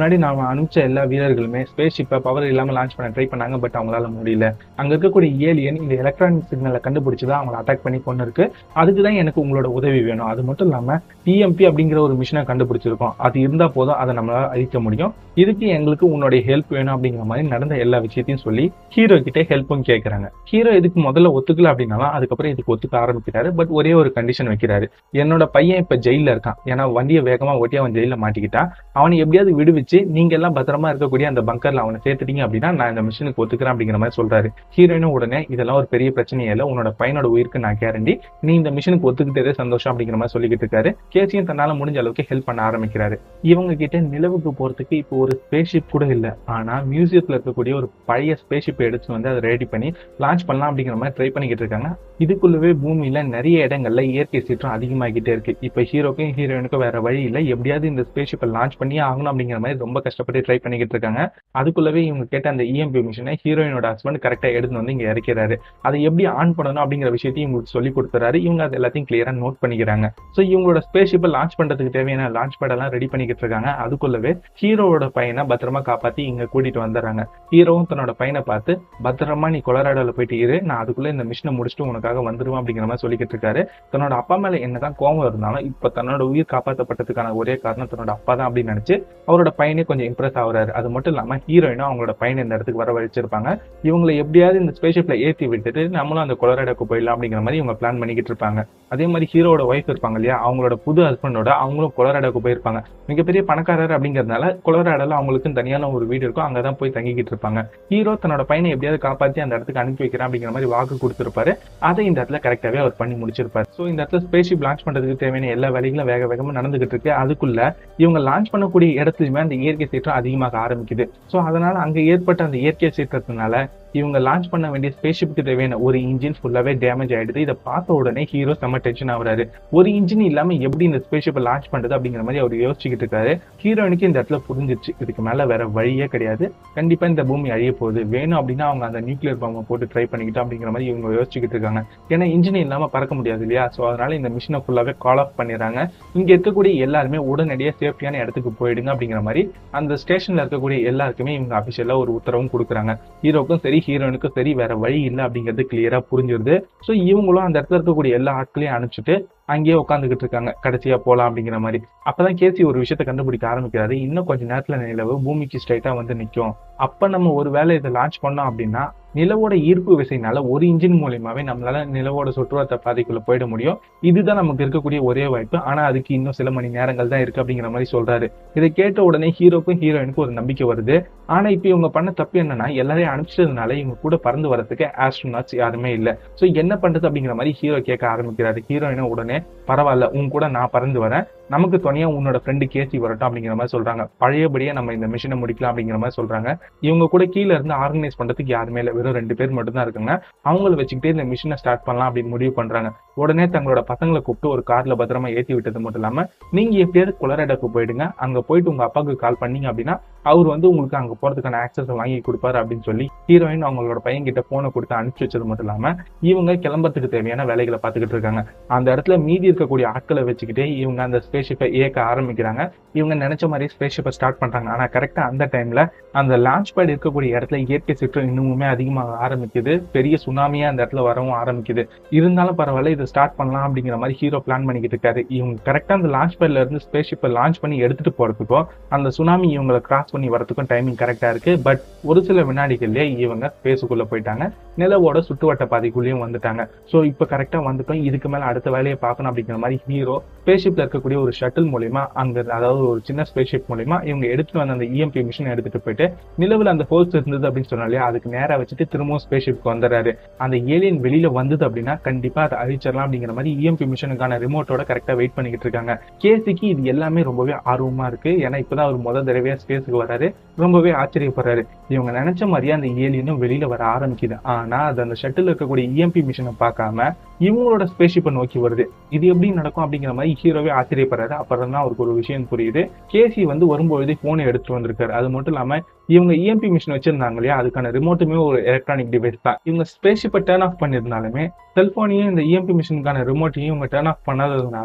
முன்னாடி நாம அனுப்பிச்ச எல்லா வீரர்களுமே ஸ்பேஸ் ஷிப்பை பவர் இல்லாம லான்ச் பண்ண ட்ரை பண்ணாங்க பட் அவங்களால முடியல அங்க இருக்கக்கூடிய ஏலியன் இந்த எலக்ட்ரானிக் சிக்னலை கண்டுபிடிச்சு தான் அவங்களை அட்டாக் பண்ணி கொண்டு இருக்கு அதுக்கு தான் எனக்கு உங்களோட உதவி வேணும் அது மட்டும் இல்லாம டிஎம்பி அப்படிங்கிற ஒரு மிஷினை கண்டுபிடிச்சிருக்கோம் அது இருந்தா போதும் அதை நம்மளால அழிக்க முடியும் இதுக்கு எங்களுக்கு உன்னுடைய ஹெல்ப் வேணும் அப்படிங்கிற மாதிரி நடந்த எல்லா விஷயத்தையும் சொல்லி ஹீரோ கிட்ட ஹெல்ப்பும் கேட்கறாங்க ஹீரோ இதுக்கு முதல்ல ஒத்துக்கல அப்படின்னாலும் அதுக்கப்புறம் இதுக்கு ஒத்துக்க ஆரம்பிக்கிறாரு பட் ஒரே ஒரு கண்டிஷன் வைக்கிறாரு என்னோட பையன் இப்ப ஜெயில இருக்கான் ஏன்னா வண்டியை வேகமா ஓட்டி அவன் ஜெயில மாட்டிக்கிட்டா அவனை எப்படியாவது விடுவிச்சு நீங்க எல்லாம் பத்திரமா இருக்கக்கூடிய அந்த பங்கர்ல அவனை சேர்த்துட்டீங்க அப்படின்னா நான் இந்த மிஷனுக்கு ஒத்துக்கிறேன் அப்படிங்கிற மாதிரி சொல்றாரு ஹீரோயினும் உடனே இதெல்லாம் ஒரு பெரிய பிரச்சனையே இல்லை உன்னோட பையனோட உயிருக்கு நான் கேரண்டி நீ இந்த மிஷனுக்கு ஒத்துக்கிட்டதே சந்தோஷம் அப்படிங்கிற மாதிரி சொல்லிக்கிட்டு இருக்காரு கேசியும் தன்னால முடிஞ்ச அளவுக்கு ஹெல்ப் பண்ண ஆரம்பிக்கிறாரு இவங்க கிட்ட நிலவுக்கு போறதுக்கு இப்போ ஒரு ஸ்பேஸ்ஷிப் கூட இல்ல ஆனா மியூசியத்துல இருக்கக்கூடிய ஒரு பழைய ஸ்பேஸ்ஷிப் எடுத்து வந்து அதை ரெடி பண்ணி லான்ச் பண்ணலாம் அப்படிங்கிற மாதிரி ட்ரை பண்ணிக்கிட்டு இருக்காங்க இதுக்குள்ளவே பூமியில நிறைய இடங்கள்ல இயற்கை சீற்றம் அதிகமாகிட்டே இருக்கு இப்ப ஹீரோக்கும் ஹீரோயினுக்கும் வேற வழி இல்ல எப்படியாவது இந்த ஸ்பேஸ்ஷிப்பை லான்ச் பண்ணி ஆகணும் அப்படிங்கிற மாதிரி ரொம்ப கஷ்டப்பட்டு ட்ரை பண்ணிக்கிட்டு இருக்காங்க அதுக்குள்ளவே இவங்க கேட்ட அந்த இஎம்பி மிஷினை ஹீரோயினோட ஹஸ்பண்ட் கரெக்டா எடுத்து வந்து இங்க இறக்கிறாரு அதை எப்படி ஆன் பண்ணணும் அப்படிங்கிற விஷயத்தையும் இவங்களுக்கு சொல்லி கொடுத்துறாரு இவங்க அது எல்லாத்தையும் கிளியரா நோட் பண்ணிக்கிறாங்க ஸோ இவங்களோட ஸ்பேஸ்ஷிப்பை லான்ச் பண்றதுக்கு தேவையான லான்ச் பேட் எல்லாம் ரெடி பண்ணிக்கிட்டு இருக்காங்க அதுக்குள்ளவே ஹீரோவோட பையனை பத்திரமா காப்பாத்தி இங்க கூட்டிட்டு வந்துடுறாங்க ஹீரோவும் தன்னோட பையனை பார்த்து பத்திரமா நீ கொலராடோல போயிட்டு இரு நான் அதுக்குள்ள இந்த மிஷினை முடிச்சுட்டு உனக்காக வந்துருவேன் அப்படிங்கிற மாதிரி சொல்லிக்கிட்டு இருக்காரு தன்னோட அப்பா மேல என்னதான் கோவம் இருந்தாலும் இப்ப தன்னோட உயிர் காப்பாற்றப்பட்டதுக்கான ஒரே காரணம் தன்னோட அப்பா தான் அப்படின்னு நினைச்சு அவரோட பையனே கொஞ்சம் இம்ப்ரெஸ் ஆகுறாரு அது மட்டும் இல்லாம ஹீரோயினும் அவங்களோட பையனை இந்த இடத்துக்கு வர வச்சிருப்பாங்க இவங்களை எப்படியாவது இந்த ஸ்பேஸ்ஷிப்ல ஏத்தி விட்டுட்டு நம்மளும் அந்த கொலராடோக்கு போயிடலாம் அப்படிங்கிற மாதிரி இவங்க பிளான் பண்ணிக்கிட்டு இருப்பாங்க அதே மாதிரி ஹீரோட ஒய்ஃப் இருப்பாங்க இல்லையா அவங்களோட புது ஹஸ்பண்டோட அவங்களும் கொலராடோக்கு போயிருப்பாங்க மிகப்பெரிய பணக்காரர் அப்படிங்கறதுனால கொலராடோல அவங்களுக்கும் தனியான ஒரு வீடு இருக்கும் அங்கதான் போய் தங்கிக்கிட்டு இருப்பாங்க ஹீரோ தன்னோட பையனை எப்படியாவது காப்பாத்தி அந்த இடத்துக்கு அனுப்பி வைக்கிறேன் அப்படிங்கிற மாதிரி வாக்கு கொடுத்திருப்பாரு அதை இந்த இடத்துல கரெக்டாவே அவர் பண்ணி முடிச்சிருப்பாரு ஸோ இந்த இடத்துல ஸ்பேஸ்ஷிப் லான்ச் பண்றதுக்கு தேவையான எல்லா வேலைகளும் வேக வேகமா நடந்துகிட்டு இருக்கு அதுக்குள்ள இவங்க லான்ச் பண்ணக்கூடிய இடத்துலயுமே அந்த இயற்கை சீற்றம் அதிகமாக ஆரம்பிக்குது ஸோ அதனால அங்க ஏற்பட்ட அந்த இயற்கை சீற்றத்தினால இவங்க லான்ச் பண்ண வேண்டிய ஸ்பேஸ்ஷிப்புக்கு தேவையான ஒரு இன்ஜின் ஃபுல்லாவே டேமேஜ் ஆயிடுது இதை பார்த்த உடனே ஹீரோ செம்ம டென்ஷன் ஆகுறாரு ஒரு இன்ஜின் இல்லாம எப்படி இந்த ஸ்பேஸ்ஷிப்பை லான்ச் பண்றது அப்படிங்கிற மாதிரி அவர் யோசிச்சுக்கிட்டு இருக்காரு ஹீரோயினுக்கு இந்த இடத்துல புரிஞ்சிருச்சு இதுக்கு மேல வேற வழியே கிடையாது கண்டிப்பா இந்த பூமி அழிய போகுது வேணும் அப்படின்னா அவங்க அந்த நியூக்ளியர் பாம்பை போட்டு ட்ரை பண்ணிக்கிட்டு அப்படிங்கிற மாதிரி இவங்க யோசிச்சுக்கிட்டு இருக்காங்க ஏன்னா இன்ஜின் இல்லாம பறக்க முடியாது இல்லையா ஸோ அதனால இந்த மிஷினை ஃபுல்லாவே கால் ஆஃப் பண்ணிடுறாங்க இங்க இருக்கக்கூடிய எல்லாருமே உடனடியாக சேஃப்டியான இடத்துக்கு போயிடுங்க அப்படிங்கிற மாதிரி அந்த ஸ்டேஷன்ல இருக்கக்கூடிய எல்லாருக்குமே இவங்க அபிஷியலா ஒரு உத்தரவும் கொடுக்குறாங்க ஹீரோக்கும் சரி ஹீரோயினுக்கும் சரி வேற வழி இல்லை அப்படிங்கிறது கிளியரா புரிஞ்சிருது ஸோ இவங்களும் அந்த இடத்துல இருக்கக்கூடிய எல்லா ஆட்களையும் அனுப்பிச்சிட்டு அங்கேயே உட்காந்துக்கிட்டு இருக்காங்க கடைசியா போலாம் அப்படிங்கிற மாதிரி அப்பதான் கேசி ஒரு விஷயத்த கண்டுபிடிக்க ஆரம்பிக்கிறாரு இன்னும் கொஞ்ச நேரத்துல நிலவு பூமிக்கு ஸ்ட்ரைட்டா வந்து நிக்கும் அப்ப நம்ம ஒரு வேலை இதை லான்ச் பண்ணோம் அப்படின்னா நிலவோட ஈர்ப்பு விசைனால ஒரு இன்ஜின் மூலியமாவே நம்மளால நிலவோட சுற்றுவட்ட பாதைக்குள்ள போயிட முடியும் இதுதான் நமக்கு இருக்கக்கூடிய ஒரே வாய்ப்பு ஆனா அதுக்கு இன்னும் சில மணி நேரங்கள் தான் இருக்கு அப்படிங்கிற மாதிரி சொல்றாரு இதை கேட்ட உடனே ஹீரோக்கும் ஹீரோயினுக்கும் ஒரு நம்பிக்கை வருது ஆனா இப்ப இவங்க பண்ண தப்பு என்னன்னா எல்லாரையும் அனுப்பிச்சதுனால இவங்க கூட பறந்து வரதுக்கு ஆஸ்ட்ரோனாட்ஸ் யாருமே இல்ல சோ என்ன பண்றது அப்படிங்கிற மாதிரி ஹீரோ கேட்க ஆரம்பிக்கிறாரு ஹீரோயினும் உடனே பரவாயில்ல உன் கூட நான் பறந்து வரேன் நமக்கு துணையா உன்னோட ஃப்ரெண்டு கேசி வரட்டும் அப்படிங்கிற மாதிரி சொல்றாங்க பழையபடியே நம்ம இந்த மிஷினை முடிக்கலாம் அப்படிங்கிற மாதிரி சொல்றாங்க இவங்க கூட கீழே இருந்து ஆர்கனைஸ் பண்றதுக்கு யாருமே இல்லை வெறும் ரெண்டு பேர் மட்டும் தான் இருக்காங்க அவங்கள வச்சுக்கிட்டே இந்த மிஷினை ஸ்டார்ட் பண்ணலாம் அப்படின்னு முடிவு பண்றாங்க உடனே தங்களோட பசங்களை கூப்பிட்டு ஒரு கார்ல பத்திரமா ஏத்தி விட்டது மட்டும் இல்லாம நீங்க எப்படியாவது குளரடக்கு போயிடுங்க அங்க போயிட்டு உங்க அப்பாவுக்கு கால் பண்ணீங்க அப்படின்னா அவர் வந்து உங்களுக்கு அங்க போறதுக்கான ஆக்சஸ் வாங்கி கொடுப்பாரு அப்படின்னு சொல்லி ஹீரோயின் அவங்களோட பையன் கிட்ட போனை கொடுத்து அனுப்பிச்சு வச்சது மட்டும் இல்லாம இவங்க கிளம்புறதுக்கு தேவையான வேலைகளை பார்த்துக்கிட்டு இருக்காங்க அந்த இடத்துல மீதி இருக்கக்கூடிய ஆட்களை வச்சுக்கிட்டே இவங்க அந்த ஸ்பேஸ்ஷிப்பை இயக்க ஆரம்பிக்கிறாங்க இவங்க நினைச்ச மாதிரி ஸ்பேஸ்ஷிப்பை ஸ்டார்ட் பண்றாங்க ஆனா கரெக்டா அந்த டைம்ல அந்த லான்ச் பேட் இருக்கக்கூடிய இடத்துல இயற்கை சீற்றம் இன்னுமுமே அதிகமாக ஆரம்பிக்குது பெரிய சுனாமியா அந்த இடத்துல வரவும் ஆரம்பிக்குது இருந்தாலும் பரவாயில்ல இதை ஸ்டார்ட் பண்ணலாம் அப்படிங்கிற மாதிரி ஹீரோ பிளான் பண்ணிக்கிட்டு இருக்காரு இவங்க கரெக்டா அந்த லான்ச் பேட்ல இருந்து ஸ்பேஸ்ஷிப்பை லான்ச் பண்ணி எடுத்துட்டு போறதுக்கும் அந்த சுனாமி இவங்களை கிராஸ் பண்ணி வரதுக்கும் டைமிங் கரெக்டா இருக்கு பட் ஒரு சில வினாடிகள்லயே இவங்க ஸ்பேஸுக்குள்ள போயிட்டாங்க நிலவோட சுற்றுவட்ட பாதைக்குள்ளேயும் வந்துட்டாங்க ஸோ இப்போ கரெக்டா வந்துட்டோம் இதுக்கு மேல அடுத்த வேலையை பார்க்கணும் அப்படிங்கிற மாதிரி ஹீரோ ஸ்பேஸ்ஷிப்ல இருக்கக்கூடிய ஒரு ஷட்டில் மூலியமா அங்க அதாவது ஒரு சின்ன ஸ்பேஸ்ஷிப் மூலியமா இவங்க எடுத்துட்டு வந்த அந்த இஎம்பி மிஷின் எடுத்துட்டு போயிட்டு நிலவுல அந்த ஹோல்ஸ் இருந்தது அப்படின்னு சொன்னாலே அதுக்கு நேரா வச்சுட்டு திரும்பவும் ஸ்பேஸ்ஷிப்க்கு வந்துடுறாரு அந்த ஏலியன் வெளியில வந்தது அப்படின்னா கண்டிப்பா அதை அழிச்சிடலாம் அப்படிங்கிற மாதிரி இஎம்பி மிஷனுக்கான ரிமோட்டோட கரெக்டா வெயிட் பண்ணிக்கிட்டு இருக்காங்க கேசிக்கு இது எல்லாமே ரொம்பவே ஆர்வமா இருக்கு ஏன்னா இப்பதான் அவர் முதல் தடவையா ஸ்பேஸுக்கு வராரு ரொம்பவே ஆச்சரியப்படுறாரு இவங்க நினைச்ச மாதிரியே அந்த ஏலியனும் வெளியில வர ஆரம்பிக்குது ஆனா அது அந்த ஷட்டில் இருக்கக்கூடிய இஎம்பி மிஷனை பார்க்காம இவங்களோட ஸ்பேஸ்ஷிப்பை நோக்கி வருது இது எப்படி நடக்கும் அப்படிங்கிற மாதிரி ஹீரோவே ஆச்சரியப்படுறாரு அப்புறம் தான் அவருக்கு ஒரு விஷயம் புரியுது கேசி வந்து வரும்பொழுதே போனை எடுத்துட்டு வந்திருக்காரு அது மட்டும் இல்லாம இவங்க இஎம்பி மிஷின் வச்சிருந்தாங்க இல்லையா அதுக்கான ரிமோட்டுமே ஒரு எலக்ட்ரானிக் டிவைஸ் தான் இவங்க ஸ்பேஸ்ஷிப்பை டேர்ன் ஆஃப் பண்ணியிருந்தாலுமே செல்போனையும் இந்த இஎம்பி மிஷினுக்கான ரிமோட்டையும் இவங்க டேர்ன் ஆஃப் பண்ணாததுனால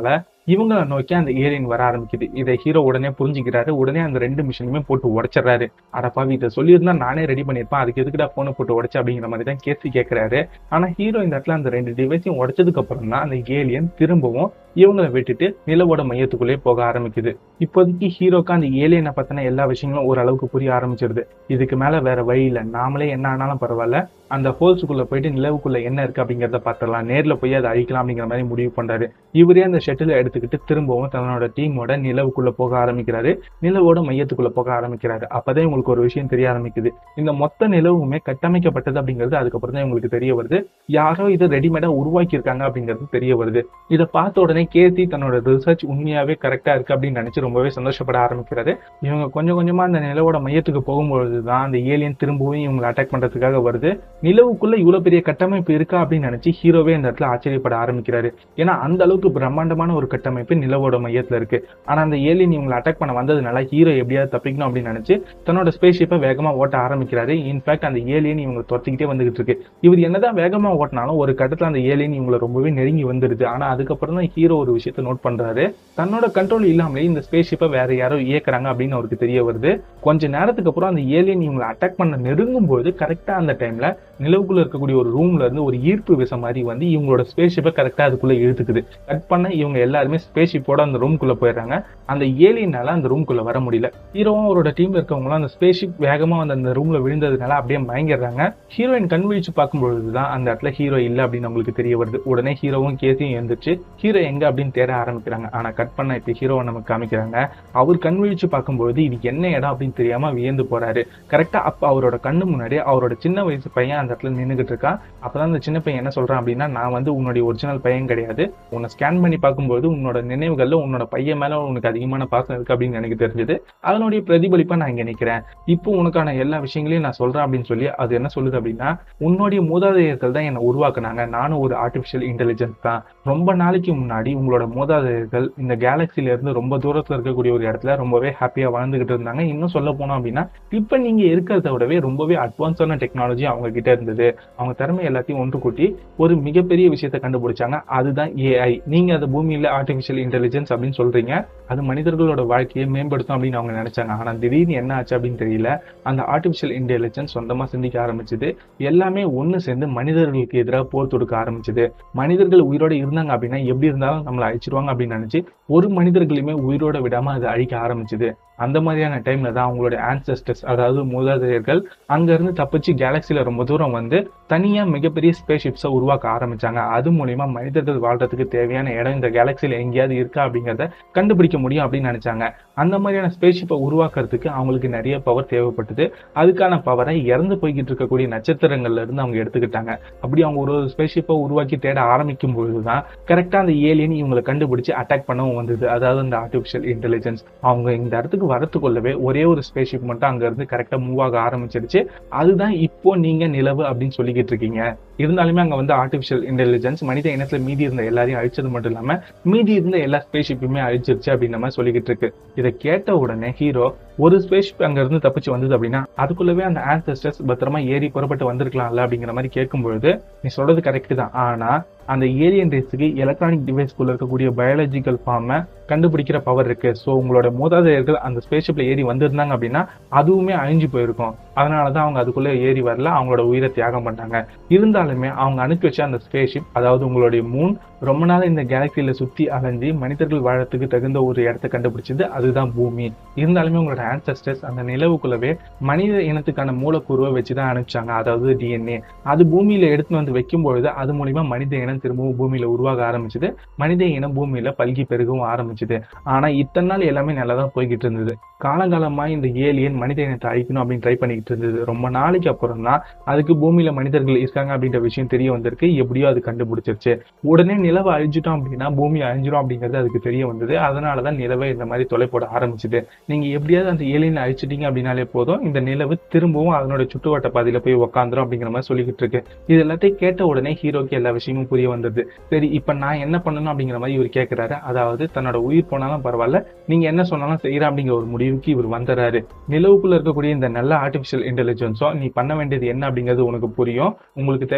இவங்களை நோக்கி அந்த ஏலியன் வர ஆரம்பிக்குது இதை ஹீரோ உடனே புரிஞ்சுக்கிறாரு உடனே அந்த ரெண்டு மிஷினுமே போட்டு உடைச்சிடுறாரு அடப்பாவி இதை சொல்லியிருந்தா நானே ரெடி பண்ணியிருப்பேன் அதுக்கு எதுக்குடா போனை போட்டு உடைச்சு அப்படிங்கிற மாதிரி தான் கேசி கேட்கிறாரு ஆனா ஹீரோ இந்த இடத்துல அந்த ரெண்டு டிவைஸையும் உடைச்சதுக்கு அப்புறம் தான் அந்த ஏலியன் திரும்பவும் இவங்களை விட்டுட்டு நிலவோட மையத்துக்குள்ளே போக ஆரம்பிக்குது இப்போதைக்கு ஹீரோக்கு அந்த ஏலியனை பத்தின எல்லா விஷயங்களும் ஓரளவுக்கு புரிய ஆரம்பிச்சிருது இதுக்கு மேல வேற வழி இல்லை நாமளே என்ன ஆனாலும் பரவாயில்ல அந்த ஹோல்ஸுக்குள்ள போயிட்டு நிலவுக்குள்ள என்ன இருக்கு அப்படிங்கறத பார்த்துடலாம் நேர்ல போய் அதை அழிக்கலாம் அப்படிங்கிற மாதிரி முடிவு பண்றாரு இவரே அந்த ஷட்டில் எடுத்துக்கிட்டு திரும்பவும் தன்னோட டீமோட நிலவுக்குள்ள போக ஆரம்பிக்கிறாரு நிலவோட மையத்துக்குள்ள போக ஆரம்பிக்கிறாரு அப்பதான் உங்களுக்கு ஒரு விஷயம் தெரிய ஆரம்பிக்குது இந்த மொத்த நிலவுமே கட்டமைக்கப்பட்டது அப்படிங்கிறது அதுக்கப்புறம் தான் உங்களுக்கு தெரிய வருது யாரோ இதை ரெடிமேடா உருவாக்கி இருக்காங்க அப்படிங்கிறது தெரிய வருது இதை பார்த்த உடனே கேத்தி தன்னோட ரிசர்ச் உண்மையாவே கரெக்டா இருக்கு அப்படின்னு நினைச்சு ரொம்பவே சந்தோஷப்பட ஆரம்பிக்கிறாரு இவங்க கொஞ்சம் கொஞ்சமா அந்த நிலவோட மையத்துக்கு போகும்பொழுது தான் அந்த ஏலியன் திரும்பவும் இவங்களை அட்டாக் பண்றதுக்காக வருது நிலவுக்குள்ள இவ்வளவு பெரிய கட்டமைப்பு இருக்கா அப்படின்னு நினைச்சு ஹீரோவே இந்த இடத்துல ஆச்சரியப்பட ஆரம்பிக்கிறாரு ஏன்னா அந்த அளவுக்கு பிரம்மாண்டமான ஒரு கட்டமைப்பு நிலவோட மையத்துல இருக்கு ஆனா அந்த ஏலியன் இவங்களை அட்டாக் பண்ண வந்ததுனால ஹீரோ எப்படியாவது தப்பிக்கணும் அப்படின்னு நினைச்சு தன்னோட ஸ்பேஸ் ஷிப்பை வேகமா ஓட்ட ஆரம்பிக்கிறாரு இன்ஃபேக்ட் அந்த ஏலியன் இவங்க துரத்திக்கிட்டே வந்துகிட்டு இருக்கு இவர் என்னதான் வேகமா ஓட்டினாலும் ஒரு கட்டத்துல அந்த ஏலியன் இவங்களை ரொம்பவே நெருங்கி வந்துருது ஆனா அதுக்கப்புறம் தான் ஹீரோ ஒரு விஷயத்த நோட் பண்றாரு தன்னோட கண்ட்ரோல் இல்லாமலே இந்த ஸ்பேஸ் ஷிப்பை வேற யாரோ இயக்குறாங்க அப்படின்னு அவருக்கு தெரிய வருது கொஞ்ச நேரத்துக்கு அப்புறம் அந்த ஏலியன் இவங்களை அட்டாக் பண்ண நெருங்கும் போது கரெக்டா அந்த டைம்ல நிலவுக்குள்ள இருக்கக்கூடிய ஒரு ரூம்ல இருந்து ஒரு ஈர்ப்பு விசை மாதிரி வந்து இவங்களோட ஸ்பேஸ் ஷிப்பை கரெக்டா அதுக்குள்ள இழுத்துக்குது கட் பண்ண இவங்க எல்லாருமே ஸ்பேஸ் ஷிப்போட அந்த ரூம்குள்ள போயிடுறாங்க அந்த ஏலியனால அந்த ரூம்குள்ள வர முடியல ஹீரோவும் அவரோட டீம்ல இருக்கவங்களும் அந்த ஸ்பேஸ் ஷிப் வேகமா வந்து அந்த ரூம்ல விழுந்ததுனால அப்படியே மயங்கிடுறாங்க ஹீரோயின் கண் விழிச்சு பார்க்கும்பொழுது தான் அந்த இடத்துல ஹீரோ இல்ல அப்படின்னு அவங்களுக்கு தெரிய வருது உடனே ஹீரோவும் கேசியும் எழுந்துச்சு ஹீரோ எங்க அப்படின்னு தேட ஆரம்பிக்கிறாங்க ஆனா கட் பண்ண இப்ப ஹீரோவை நமக்கு காமிக்கிறாங்க அவர் கண் விழிச்சு பார்க்கும்போது இது என்ன இடம் அப்படின்னு தெரியாம வியந்து போறாரு கரெக்டா அப்ப அவரோட கண்ணு முன்னாடி அவரோட சின்ன வயசு பையன் அந்த இடத்துல நின்னுகிட்டு இருக்கான் அப்பதான் அந்த சின்ன பையன் என்ன சொல்றான் அப்படின்னா நான் வந்து உன்னுடைய ஒரிஜினல் பையன் கிடையாது உன்னை ஸ்கேன் பண்ணி பார்க்கும்போது உன்னோட நினைவுகள்ல உன்னோட பையன் மேல உனக்கு அதிகமான பாசம் இருக்கு அப்படின்னு எனக்கு தெரிஞ்சது அதனுடைய பிரதிபலிப்பா நான் இங்க நிக்கிறேன் இப்போ உனக்கான எல்லா விஷயங்களையும் நான் சொல்றேன் அப்படின்னு சொல்லி அது என்ன சொல்லுது அப்படின்னா உன்னுடைய மூதாதையர்கள் தான் என்னை உருவாக்குனாங்க நானும் ஒரு ஆர்டிபிஷியல் இன்டெலிஜென்ஸ் தான் ரொம்ப நாளைக்கு முன்னாடி உங்களோட மூதாதையர்கள் இந்த கேலக்சில இருந்து ரொம்ப தூரத்துல இருக்கக்கூடிய ஒரு இடத்துல ரொம்பவே ஹாப்பியா வாழ்ந்துகிட்டு இருந்தாங்க இன்னும் சொல்ல போனோம் அப்படின்னா இப்ப நீங்க இருக்கிறத விடவே ரொம்பவே அட்வான்ஸான டெக்னாலஜி அவங்க கிட்ட இருந்தது அவங்க திறமை எல்லாத்தையும் ஒன்று கூட்டி ஒரு மிகப்பெரிய விஷயத்தை கண்டுபிடிச்சாங்க அதுதான் ஏஐ நீங்க அந்த பூமியில ஆர்டிபிஷியல் இன்டெலிஜென்ஸ் அப்படின்னு சொல்றீங்க அது மனிதர்களோட வாழ்க்கையை மேம்படுத்தும் அப்படின்னு அவங்க நினைச்சாங்க ஆனா திடீர்னு என்ன ஆச்சு அப்படின்னு தெரியல அந்த ஆர்டிபிஷியல் இன்டெலிஜென்ஸ் சொந்தமா சிந்திக்க ஆரம்பிச்சது எல்லாமே ஒண்ணு சேர்ந்து மனிதர்களுக்கு எதிராக போர் தொடுக்க ஆரம்பிச்சது மனிதர்கள் உயிரோட இருந்தாங்க அப்படின்னா எப்படி இருந்தாலும் நம்மளை அழிச்சிருவாங்க அப்படின்னு நினைச்சு ஒரு மனிதர்களையுமே உயிரோட விடாம அதை அழிக்க ஆரம்பிச்சது அந்த மாதிரியான டைம்ல தான் அவங்களோட ஆன்சஸ்டர்ஸ் அதாவது மூதாதையர்கள் அங்க இருந்து தப்பிச்சு கேலக்சில ரொம்ப தூரம் வந்து தனியா மிகப்பெரிய ஸ்பேஸ் ஷிப்ஸை உருவாக்க ஆரம்பிச்சாங்க அது மூலியமா மனிதர்கள் வாழ்றதுக்கு தேவையான இடம் இந்த கேலக்சில எங்கேயாவது இருக்கா அப்படிங்கறத கண்டுபிடிக்க முடியும் அப்படின்னு நினைச்சாங்க அந்த மாதிரியான ஸ்பேஸ் ஷிப்பை உருவாக்குறதுக்கு அவங்களுக்கு நிறைய பவர் தேவைப்பட்டது அதுக்கான பவரை இறந்து போய்கிட்டு இருக்கக்கூடிய நட்சத்திரங்கள்ல இருந்து அவங்க எடுத்துக்கிட்டாங்க அப்படி அவங்க ஒரு ஒரு ஸ்பேஸ் ஷிப்பை உருவாக்கி தேட ஆரம்பிக்கும் பொழுதுதான் கரெக்டா அந்த ஏலியன் இவங்களை கண்டுபிடிச்சு அட்டாக் பண்ணவும் வந்தது அதாவது அந்த ஆர்டிபிஷியல் இன்டெலிஜென்ஸ் அவங்க இந்த இடத்துக்கு வரத்துக்குள்ளவே ஒரே ஒரு ஸ்பேஸ் ஷிப் மட்டும் அங்க இருந்து கரெக்டா மூவ் ஆக ஆரம்பிச்சிருச்சு அதுதான் இப்போ நீங்க நிலவு அப்படின்னு சொல்லிக்கிட்டு இருக்கீங்க இருந்தாலுமே அங்க வந்து ஆர்டிபிஷியல் இன்டெலிஜென்ஸ் மனித இனத்துல மீதி இருந்த எல்லாரையும் அழிச்சது மட்டும் இல்லாம மீதி இருந்த எல்லா ஸ்பேஸ் ஷிப்புமே அழிச்சிருச்சு அப்படின்ற மாதிரி சொல்லிக்கிட்டு இருக்கு இதை கேட்ட உடனே ஹீரோ ஒரு ஸ்பேஸ் ஷிப் அங்க இருந்து தப்பிச்சு வந்தது அப்படின்னா அதுக்குள்ளவே அந்த ஆன்சஸ்டர்ஸ் பத்திரமா ஏறி புறப்பட்டு வந்திருக்கலாம்ல அப்படிங்கிற மாதிரி கேட்கும்பொழுது நீ சொல்றது கரெக்ட் தான் ஆனா அந்த ஏலியன் ரேஸுக்கு எலக்ட்ரானிக் டிவைஸ்க்குள்ள இருக்கக்கூடிய பயாலஜிக்கல் ஃபார்மை கண்டுபிடிக்கிற பவர் இருக்கு ஸோ உங்களோட மூதாதையர்கள் அந்த ஸ்பேஸ்ஷிப்ல ஏறி வந்திருந்தாங்க அப்படின்னா அதுவுமே அழிஞ்சு போயிருக்கும் அதனாலதான் அவங்க அதுக்குள்ள ஏறி வரல அவங்களோட உயிரை தியாகம் பண்ணாங்க இருந்தாலுமே அவங்க அனுப்பி வச்ச அந்த ஸ்பேஸ்ஷிப் அதாவது உங்களுடைய மூன் ரொம்ப நாள் இந்த கேலக்சியில சுத்தி அலைஞ்சு மனிதர்கள் வாழறதுக்கு தகுந்த ஒரு இடத்த கண்டுபிடிச்சது அதுதான் பூமி இருந்தாலுமே உங்களோட ஆன்சஸ்டர்ஸ் அந்த நிலவுக்குள்ளவே மனித இனத்துக்கான மூலக்கூறுவை வச்சுதான் அனுப்பிச்சாங்க அதாவது டிஎன்ஏ அது பூமியில எடுத்துன்னு வந்து வைக்கும் பொழுது அது மூலியமா மனித இனம் திரும்பவும் பூமியில உருவாக ஆரம்பிச்சது மனித இனம் பூமியில பல்கி பெருகவும் ஆரம்பிச்சது ஆனா இத்தனை நாள் எல்லாமே நல்லா தான் போய்கிட்டு இருந்தது காலங்காலமா இந்த ஏலியன் மனித இனத்தை அழிக்கணும் அப்படின்னு ட்ரை பண்ணிக்கிட்டு இருந்தது ரொம்ப நாளைக்கு அப்புறம் தான் அதுக்கு பூமியில மனிதர்கள் இருக்காங்க அப்படின்ற விஷயம் தெரிய வந்திருக்கு எப்படியோ அது கண்டுபிடிச்சிருச்சு உடனே நிலவை அழிஞ்சிட்டோம் அப்படின்னா பூமி அழிஞ்சிரும் அப்படிங்கிறது அதுக்கு தெரிய வந்தது அதனாலதான் நிலவை இந்த மாதிரி தொலை போட ஆரம்பிச்சது நீங்க எப்படியாவது அந்த ஏலியன் அழிச்சிட்டீங்க அப்படின்னாலே போதும் இந்த நிலவு திரும்பவும் அதனோட சுற்றுவட்ட பாதையில போய் உக்காந்துரும் அப்படிங்கிற மாதிரி சொல்லிக்கிட்டு இருக்கு இது எல்லாத்தையும் கேட்ட உடனே ஹீரோக்கு எல்லா விஷயமும் புரிய வந்தது சரி இப்ப நான் என்ன பண்ணணும் அப்படிங்கிற மாதிரி இவர் கேட்கிறாரு அதாவது தன்னோட உயிர் போனாலும் பரவாயில்ல நீங்க என்ன சொன்னாலும் செய்யறேன் அப்படிங்கிற ஒரு முடிவுக்கு இவர் வந்துறாரு நிலவுக்குள்ள இருக்கக்கூடிய இந்த நல்ல ஆர்டிபிஷியல் இன்டெலிஜென்ஸும் நீ பண்ண வேண்டியது என்ன அப்படிங்கிறது உனக்கு புரியும் உங்களுக்கு தேவையான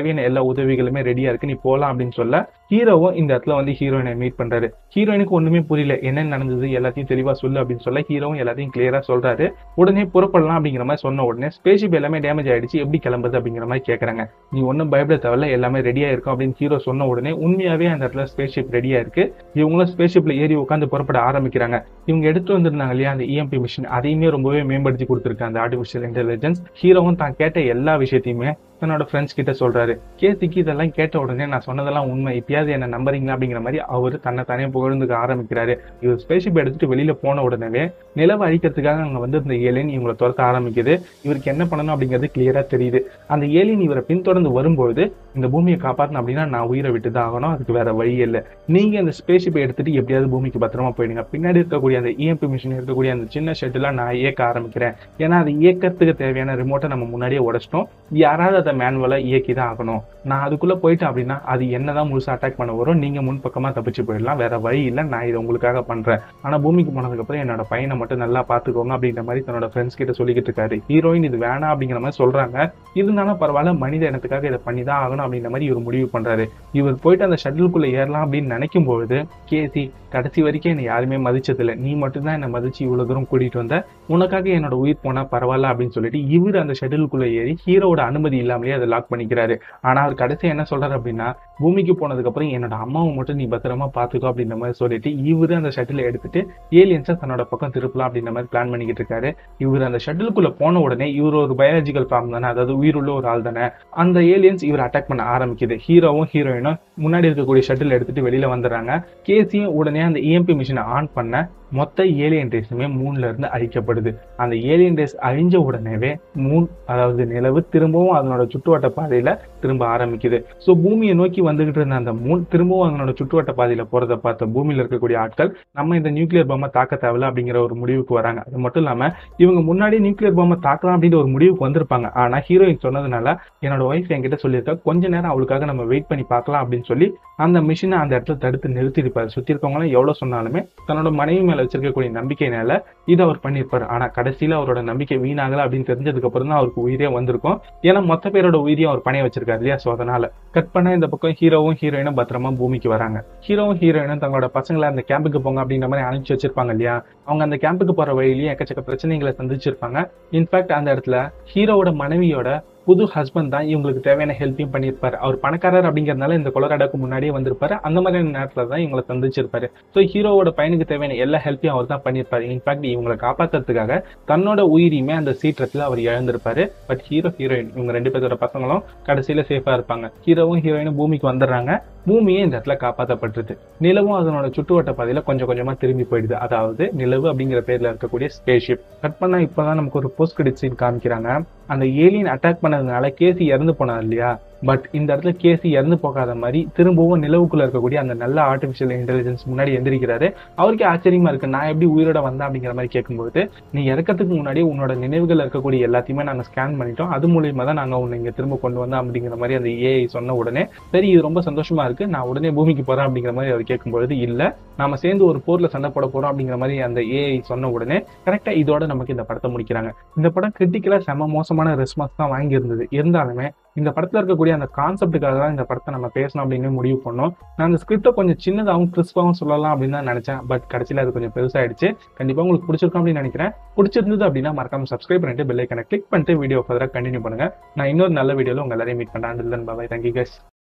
தேவையான எல்லா உதவிகளுமே ரெடியா இருக்கு நீ போலாம் அப்படின்னு சொல்ல ஹீரோவும் இந்த இடத்துல வந்து ஹீரோயினை மீட் பண்றாரு ஹீரோயினுக்கு ஒண்ணுமே புரியல என்ன நடந்தது எல்லாத்தையும் தெளிவா சொல்லு அப்படின்னு சொல்ல ஹீரோவும் எல்லாத்தையும் கிளியரா சொல்றாரு உடனே புறப்படலாம் அப்படிங்கிற மாதிரி சொன்ன உடனே ஸ்பேஸ்ஷிப் எல்லாமே டேமேஜ் ஆயிடுச்சு எப்படி கிளம்புது அப்படிங்கிற மாதிரி கேக்குறாங்க நீ ஒன்றும் பயப்பட தேவையில்ல எல்லாமே ரெடியா இருக்கும் அப்படின்னு ஹீரோ சொன்ன உடனே உண்மையாவே அந்த இடத்துல ஸ்பேஸ்ஷிப் ரெடியா இருக்கு இவங்களும் ஸ்பேஸ்ஷிப்ல ஏறி உட்காந்து புறப்பட ஆரம்பிக்கிறாங்க இவங்க எடுத்து வந்திருந்தாங்க இல்லையா அந்த இஎம்பி மிஷின் அதையுமே ரொம்பவே மேம்படுத்தி கொடுத்துருக்கு அந்த ஆர்டிபிஷியல் இன்டெலிஜென்ஸ் ஹீரோவும் தான் கேட்ட எல்லா விஷயத்தையுமே தன்னோட ஃப்ரெண்ட்ஸ் கிட்ட சொல்றாரு கேசிக்கு இதெல்லாம் கேட்ட உடனே நான் சொன்னதெல்லாம் உண்மை இப்பயாவது என்ன நம்புறீங்களா அப்படிங்கிற மாதிரி அவர் தன்னை தானே புகழ்ந்துக்க ஆரம்பிக்கிறாரு இவர் ஸ்பேஸ்ஷிப் எடுத்துட்டு வெளியில போன உடனே நிலவை அழிக்கிறதுக்காக அங்க வந்து இந்த ஏலியன் இவங்களை துரத்த ஆரம்பிக்குது இவருக்கு என்ன பண்ணணும் அப்படிங்கிறது கிளியரா தெரியுது அந்த ஏலியன் இவரை பின்தொடர்ந்து வரும்போது இந்த பூமியை காப்பாற்றணும் அப்படின்னா நான் உயிரை விட்டு தான் ஆகணும் அதுக்கு வேற வழி இல்லை நீங்க அந்த ஸ்பேஸ்ஷிப்பை எடுத்துட்டு எப்படியாவது பூமிக்கு பத்திரமா போயிடுங்க பின்னாடி இருக்கக்கூடிய அந்த இஎம்பி மிஷின் இருக்கக்கூடிய அந்த சின்ன ஷெட்லாம் நான் இயக்க ஆரம்பிக்கிறேன் ஏன்னா அது இயக்கத்துக்கு தேவையான ரிமோட்டை நம்ம முன்னாடியே உடைச்சிட்டோம் யாராவது அதை மேனுவலா இயக்கி தான் ஆகணும் நான் அதுக்குள்ள போயிட்டேன் அப்படின்னா அது என்னதான் முழுசா அட்டாக் பண்ண வரும் நீங்க முன் பக்கமா தப்பிச்சு போயிடலாம் வேற வழி இல்லை நான் இதை உங்களுக்காக பண்றேன் ஆனா பூமிக்கு போனதுக்கு அப்புறம் என்னோட பையனை மட்டும் நல்லா பாத்துக்கோங்க அப்படின்ற மாதிரி தன்னோட ஃப்ரெண்ட்ஸ் கிட்ட சொல்லிக்கிட்டு இருக்காரு ஹீரோயின் இது வேணாம் அப்படிங்கிற மாதிரி சொல்றாங்க இருந்தாலும் பரவாயில்ல மனித இனத்துக்காக இதை பண்ணி தான் ஆகணும் அப்படின்ற மாதிரி இவர் முடிவு பண்றாரு இவர் போயிட்டு அந்த ஷட்டிலுக்குள்ள ஏறலாம் அப்படின்னு நினைக்கும் பொழுது கேசி கடைசி வரைக்கும் என்னை யாருமே மதிச்சதில்லை நீ மட்டும்தான் என்னை மதிச்சு இவ்வளவு தூரம் கூட்டிட்டு வந்த உனக்காக என்னோட உயிர் போனா பரவாயில்ல அப்படின்னு சொல்லிட்டு இவர் அந்த ஷட்டிலுக்குள்ள ஏறி ஹீரோட அனுமதி இல்லாமலே அதை லாக் பண்ணிக்கிறாரு ஆனா அவர் கடைசி என்ன சொல்றாரு அப்படின்னா பூமிக்கு போனதுக்கு அப்புறம் என்னோட அம்மாவை மட்டும் நீ பத்திரமா பாத்துக்கோ அப்படின்ற மாதிரி சொல்லிட்டு இவரு அந்த ஷட்டிலை எடுத்துட்டு ஏலியன்ஸை தன்னோட பக்கம் திருப்பலாம் அப்படின்ற மாதிரி பிளான் பண்ணிக்கிட்டு இருக்காரு இவர் அந்த ஷட்டிலுக்குள்ள போன உடனே இவர் ஒரு பயாலஜிக்கல் ஃபார்ம் தானே அதாவது உயிருள்ள ஒரு ஆள் தானே அந்த ஏலியன்ஸ் இவர் அட்டாக் பண்ண ஆரம்பிக்குது ஹீரோவும் ஹீரோயினும் முன்னாடி இருக்கக்கூடிய ஷட்டில் எடுத்துட்டு வெளியில வந்துடுறாங்க கேசியும் உடனே அந்த இஎம்பி மிஷினை ஆன் பண்ண மொத்த ஏலியன் ரேஸுமே மூன்ல இருந்து அழிக்கப்படுது அந்த ஏலியன் ரேஸ் அழிஞ்ச உடனேவே மூன் அதாவது நிலவு திரும்பவும் அதனோட சுற்றுவட்ட பாதையில திரும்ப ஆரம்பிக்குது ஸோ பூமியை நோக்கி வந்துகிட்டு இருந்த அந்த மூன் திரும்பவும் அதனோட சுற்றுவட்ட பாதையில போறத பார்த்த பூமியில இருக்கக்கூடிய ஆட்கள் நம்ம இந்த நியூக்ளியர் பாம்பை தாக்க தேவையில்ல அப்படிங்கிற ஒரு முடிவுக்கு வராங்க அது மட்டும் இல்லாம இவங்க முன்னாடி நியூக்ளியர் பாம்பை தாக்கலாம் அப்படின்ற ஒரு முடிவுக்கு வந்திருப்பாங்க ஆனா ஹீரோயின் சொன்னதுனால என்னோட ஒய்ஃப் என்கிட்ட சொல்லியிருக்கா கொஞ்ச நேரம் அவளுக்காக நம்ம வெயிட் பண்ணி பார்க்கலாம் அப்படின்னு சொல்லி அந்த மிஷினை அந்த இடத்துல தடுத்து நிறுத்திருப்பாரு சுத்தி இருக்கவங்க எவ்வளவு சொன்னாலுமே தன்னோட மனைவி மேல வச்சிருக்கக்கூடிய நம்பிக்கையினால இதை அவர் பண்ணியிருப்பாரு ஆனா கடைசியில அவரோட நம்பிக்கை வீணாகல அப்படின்னு தெரிஞ்சதுக்கு அப்புறம் தான் அவருக்கு உயிரே வந்திருக்கும் ஏன்னா மொத்த பேரோட உயிரையும் அவர் பணைய வச்சிருக்காரு இல்லையா சோ அதனால கட் பண்ண இந்த பக்கம் ஹீரோவும் ஹீரோயினும் பத்திரமா பூமிக்கு வராங்க ஹீரோவும் ஹீரோயினும் தங்களோட பசங்களை அந்த கேம்புக்கு போங்க அப்படின்ற மாதிரி அனுப்பிச்சு வச்சிருப்பாங்க இல்லையா அவங்க அந்த கேம்புக்கு போற வழியிலேயே எக்கச்சக்க பிரச்சனைகளை சந்திச்சிருப்பாங்க இன்ஃபேக்ட் அந்த இடத்துல ஹீரோவோட மனைவியோட புது ஹஸ்பண்ட் தான் இவங்களுக்கு தேவையான ஹெல்ப்பையும் பண்ணியிருப்பாரு அவர் பணக்காரர் அப்படிங்கறதுனால இந்த கொலராடாக்கு முன்னாடியே வந்திருப்பாரு அந்த மாதிரியான நேரத்துல தான் இவங்களை சந்திச்சிருப்பாரு ஸோ ஹீரோவோட பையனுக்கு தேவையான எல்லா ஹெல்ப்பையும் அவர் தான் பண்ணியிருப்பாரு இன்ஃபேக்ட் இவங்களை காப்பாத்துறதுக்காக தன்னோட உயிரியுமே அந்த சீற்றத்துல அவர் இழந்திருப்பாரு பட் ஹீரோ ஹீரோயின் இவங்க ரெண்டு பேரோட பசங்களும் கடைசியில சேஃபா இருப்பாங்க ஹீரோவும் ஹீரோயினும் பூமிக்கு வந்துடுறாங்க பூமியே இந்த இடத்துல காப்பாற்றப்பட்டுருது நிலவும் அதனோட சுற்றுவட்ட பாதையில கொஞ்சம் கொஞ்சமா திரும்பி போயிடுது அதாவது நிலவு அப்படிங்கிற பேர்ல இருக்கக்கூடிய ஸ்பேஸ்ஷிப் கட் பண்ணா இப்பதான் நமக்கு ஒரு போஸ்ட் கிரெடிட் சீன் காமிக்கிறாங்க அந்த ஏலியன் அட்டாக் பண்ணதுனால கேசி இறந்து போனார் இல்லையா பட் இந்த இடத்துல கேசி இறந்து போகாத மாதிரி திரும்பவும் நிலவுக்குள்ள இருக்கக்கூடிய அந்த நல்ல ஆர்டிபிஷியல் இன்டெலிஜென்ஸ் முன்னாடி எந்திரிக்கிறாரு அவருக்கே ஆச்சரியமா இருக்கு நான் எப்படி உயிரோட வந்தேன் அப்படிங்கிற மாதிரி கேட்கும்போது நீ இறக்கறதுக்கு முன்னாடி உன்னோட நினைவுகள் இருக்கக்கூடிய எல்லாத்தையுமே நாங்க ஸ்கேன் பண்ணிட்டோம் அது மூலியமா தான் நாங்க உன்னை இங்க திரும்ப கொண்டு வந்தோம் அப்படிங்கிற மாதிரி அந்த ஏஐ சொன்ன உடனே சரி இது ரொம்ப சந்தோஷமா இருக்கு நான் உடனே பூமிக்கு போறேன் அப்படிங்கிற மாதிரி அவர் கேட்கும்பொழுது இல்ல நாம சேர்ந்து ஒரு போர்ல சண்டை போட போறோம் அப்படிங்கிற மாதிரி அந்த ஏஐ சொன்ன உடனே கரெக்டா இதோட நமக்கு இந்த படத்தை முடிக்கிறாங்க இந்த படம் கிரிட்டிக்கலா செம மோசமான ரெஸ்பான்ஸ் தான் வாங்கி இருந்தது இருந்தாலுமே இந்த படத்துல இருக்கக்கூடிய அந்த கான்செப்டுக்காக தான் இந்த படத்தை நம்ம பேசணும் அப்படின்னு முடிவு பண்ணோம் நான் அந்த ஸ்கிரிப்டை கொஞ்சம் சின்னதாகவும் கிறிஸ்பாவும் சொல்லலாம் அப்படின்னு தான் நினைச்சேன் பட் கடைசியில் அது கொஞ்சம் பெருசாயிடுச்சு கண்டிப்பா உங்களுக்கு பிடிச்சிருக்கும் அப்படின்னு நினைக்கிறேன் பிடிச்சிருந்தது அப்படின்னா மறக்காம சப்ஸ்கிரைப் பண்ணிட்டு பெல் ஐக்கனை கிளிக் பண்ணிட்டு வீடியோ ஃபர்தராக கண்டினியூ பண்ணுங்க நான் இன்னொரு நல்ல வீடியோல உங்க எல்லாரையும் மீட் பண்றேன் பாய் தேங்க்யூ guys